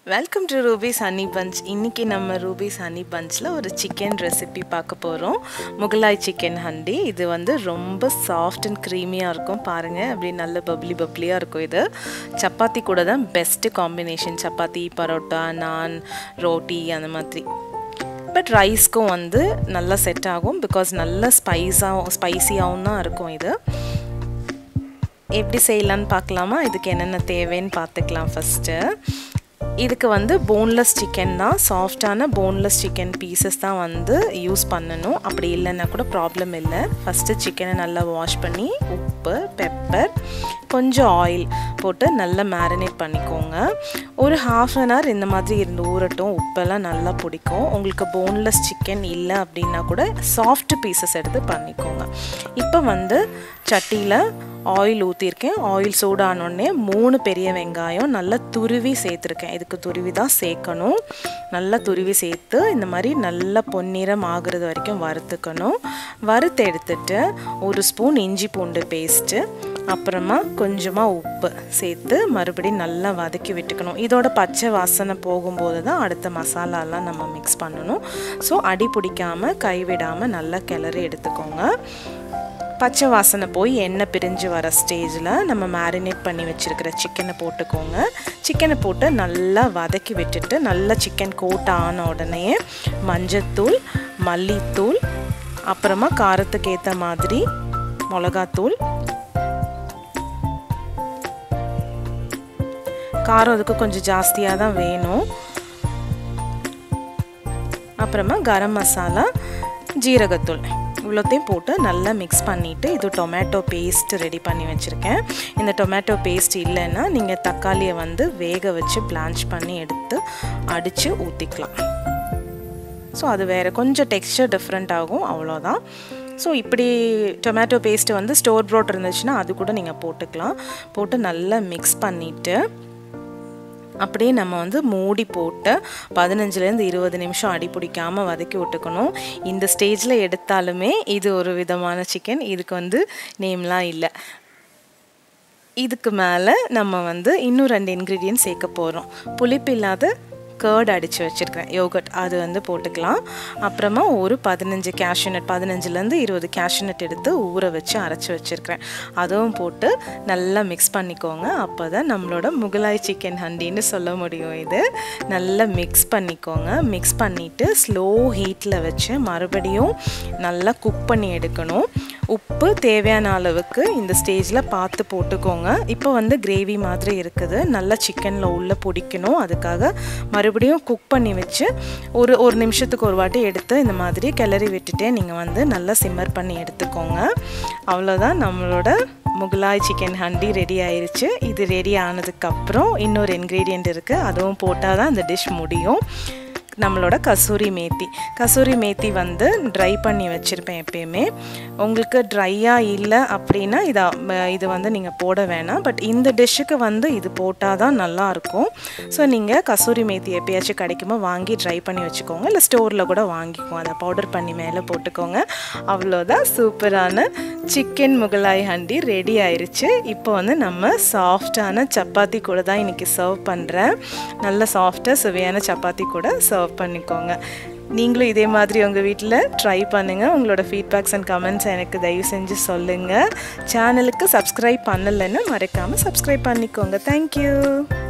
welcome to Ruby's honey punch இன்றைக்கி நம்ம rupees honey பஞ்சில் ஒரு சிக்கன் ரெசிபி பார்க்க போகிறோம் முகலாய் சிக்கன் ஹண்டி இது வந்து ரொம்ப சாஃப்ட் அண்ட் க்ரீமியாக இருக்கும் பாருங்கள் அப்படி நல்ல பப்ளி பப்ளியாக இருக்கும் இது சப்பாத்தி கூட தான் பெஸ்ட்டு காம்பினேஷன் சப்பாத்தி பரோட்டா நான் ரோட்டி அந்த மாதிரி பட் ரைஸ்க்கும் வந்து நல்லா செட் ஆகும் பிகாஸ் நல்ல ஸ்பைஸாகவும் ஸ்பைசியாகவும் தான் இருக்கும் இது எப்படி செய்யலான்னு பார்க்கலாமா இதுக்கு என்னென்ன தேவைன்னு பார்த்துக்கலாம் ஃபஸ்ட்டு இதுக்கு வந்து போன்லெஸ் சிக்கன் தான் சாஃப்டான போன்லெஸ் சிக்கன் பீசஸ் தான் வந்து யூஸ் பண்ணணும் அப்படி இல்லைன்னா கூட ப்ராப்ளம் இல்லை ஃபஸ்ட்டு சிக்கனை நல்லா வாஷ் பண்ணி உப்பு பெப்பர் கொஞ்சம் ஆயில் போட்டு நல்லா மேரினேட் பண்ணிக்கோங்க ஒரு ஹாஃப் அன் ஹவர் இந்த மாதிரி இருந்து ஊறட்டும் உப்பெல்லாம் நல்லா பிடிக்கும் உங்களுக்கு போன்லெஸ் சிக்கன் இல்லை அப்படின்னா கூட சாஃப்ட் பீசஸ் எடுத்து பண்ணிக்கோங்க இப்போ வந்து சட்டியில் ஆயில் ஊற்றிருக்கேன் ஆயில் சூடானோடனே மூணு பெரிய வெங்காயம் நல்லா துருவி சேர்த்துருக்கேன் இதுக்கு துருவி தான் சேர்க்கணும் நல்லா துருவி சேர்த்து இந்த மாதிரி நல்லா பொன்னிறம் ஆகுறது வரைக்கும் வறுத்துக்கணும் வறுத்து எடுத்துட்டு ஒரு ஸ்பூன் இஞ்சி பூண்டு பேஸ்ட்டு அப்புறமா கொஞ்சமாக உப்பு சேர்த்து மறுபடியும் நல்லா வதக்கி விட்டுக்கணும் இதோட பச்சை வாசனை போகும்போது தான் அடுத்த மசாலாலாம் நம்ம மிக்ஸ் பண்ணணும் ஸோ அடி பிடிக்காமல் கைவிடாமல் நல்லா கிளறி எடுத்துக்கோங்க பச்சை வாசனை போய் எண்ணெய் பிரிஞ்சு வர ஸ்டேஜில் நம்ம மேரினேட் பண்ணி வச்சுருக்கிற சிக்கனை போட்டுக்கோங்க சிக்கனை போட்டு நல்லா வதக்கி விட்டுட்டு நல்லா சிக்கன் கோட் ஆன உடனே மஞ்சத்தூள் மல்லித்தூள் அப்புறமா காரத்துக்கு ஏற்ற மாதிரி மிளகாத்தூள் காரம் அதுக்கு கொஞ்சம் ஜாஸ்தியாக தான் வேணும் அப்புறமா கரம் மசாலா ஜீரகத்தூள் இவ்வளோத்தையும் போட்டு நல்லா மிக்ஸ் பண்ணிவிட்டு இது டொமேட்டோ பேஸ்ட் ரெடி பண்ணி வச்சுருக்கேன் இந்த டொமேட்டோ பேஸ்ட் இல்லைன்னா நீங்கள் தக்காளியை வந்து வேக வச்சு பிளான்ச் பண்ணி எடுத்து அடித்து ஊற்றிக்கலாம் ஸோ அது வேறு கொஞ்சம் டெக்ஸ்டர் டிஃப்ரெண்ட் ஆகும் அவ்வளோதான் ஸோ இப்படி டொமேட்டோ பேஸ்ட்டு வந்து ஸ்டோர் ப்ரோட் இருந்துச்சுன்னா அது கூட நீங்கள் போட்டுக்கலாம் போட்டு நல்லா மிக்ஸ் பண்ணிவிட்டு அப்படியே நம்ம வந்து மூடி போட்டு பதினஞ்சுலேருந்து இருபது நிமிஷம் அடி பிடிக்காமல் வதக்கி விட்டுக்கணும் இந்த ஸ்டேஜில் எடுத்தாலுமே இது ஒரு விதமான சிக்கன் இதுக்கு வந்து நேம்லாம் இல்லை இதுக்கு மேலே நம்ம வந்து இன்னும் ரெண்டு இன்க்ரீடியன்ட் சேர்க்க போகிறோம் புளிப்பு இல்லாத கேர்ட் அடித்து வச்சுருக்கேன் யோகட் அது வந்து போட்டுக்கலாம் அப்புறமா ஒரு பதினஞ்சு கேஷ்யூநட் பதினஞ்சுலேருந்து இருபது கேஷ்யூநட் எடுத்து ஊற வச்சு அரைச்சி வச்சுருக்கிறேன் அதுவும் போட்டு நல்லா மிக்ஸ் பண்ணிக்கோங்க அப்போ தான் நம்மளோட முகலாய் சிக்கன் ஹண்டின்னு சொல்ல முடியும் இது நல்லா மிக்ஸ் பண்ணிக்கோங்க மிக்ஸ் பண்ணிவிட்டு ஸ்லோ ஹீட்டில் வச்சு மறுபடியும் நல்லா குக் பண்ணி எடுக்கணும் உப்பு தேவையான அளவுக்கு இந்த ஸ்டேஜில் பார்த்து போட்டுக்கோங்க இப்போ வந்து கிரேவி மாதிரி இருக்குது நல்லா சிக்கனில் உள்ளே பிடிக்கணும் அதுக்காக மறுபடியும் குக் பண்ணி வச்சு ஒரு ஒரு நிமிஷத்துக்கு ஒரு வாட்டி எடுத்து இந்த மாதிரி கிளறி விட்டுட்டே நீங்கள் வந்து நல்லா சிம்மர் பண்ணி எடுத்துக்கோங்க அவ்வளோதான் நம்மளோட முகலாய் சிக்கன் ஹண்டி ரெடி ஆயிடுச்சு இது ரெடி ஆனதுக்கப்புறம் இன்னொரு இன்க்ரீடியண்ட் இருக்குது அதுவும் போட்டால் தான் அந்த டிஷ் முடியும் நம்மளோட கசூரி மேத்தி கசூரி மேத்தி வந்து ட்ரை பண்ணி வச்சுருப்பேன் எப்பயுமே உங்களுக்கு ட்ரையாக இல்லை அப்படின்னா இதை இது வந்து நீங்கள் போட வேணாம் பட் இந்த டிஷ்ஷுக்கு வந்து இது போட்டால் தான் நல்லாயிருக்கும் ஸோ நீங்கள் கசூரி மேத்தி எப்பயாச்சும் கிடைக்குமோ வாங்கி ட்ரை பண்ணி வச்சுக்கோங்க இல்லை ஸ்டோரில் கூட வாங்கிக்கோங்க அதை பவுடர் பண்ணி மேலே போட்டுக்கோங்க அவ்வளோதான் சூப்பரான சிக்கன் முகலாய் ஹண்டி ரெடி ஆயிடுச்சு இப்போ வந்து நம்ம சாஃப்டான சப்பாத்தி கூட தான் இன்றைக்கி சர்வ் பண்ணுறேன் நல்ல சாஃப்டாக சுவையான சப்பாத்தி கூட சர்வ் பண்ணிக்கோங்க நீங்களும் இதே மாதிரி உங்கள் வீட்டில் ட்ரை பண்ணுங்கள் உங்களோட ஃபீட்பேக்ஸ் அண்ட் கமெண்ட்ஸ் எனக்கு தயவு செஞ்சு சொல்லுங்கள் சேனலுக்கு சப்ஸ்கிரைப் பண்ணலைன்னு மறக்காமல் சப்ஸ்கிரைப் பண்ணிக்கோங்க தேங்க்யூ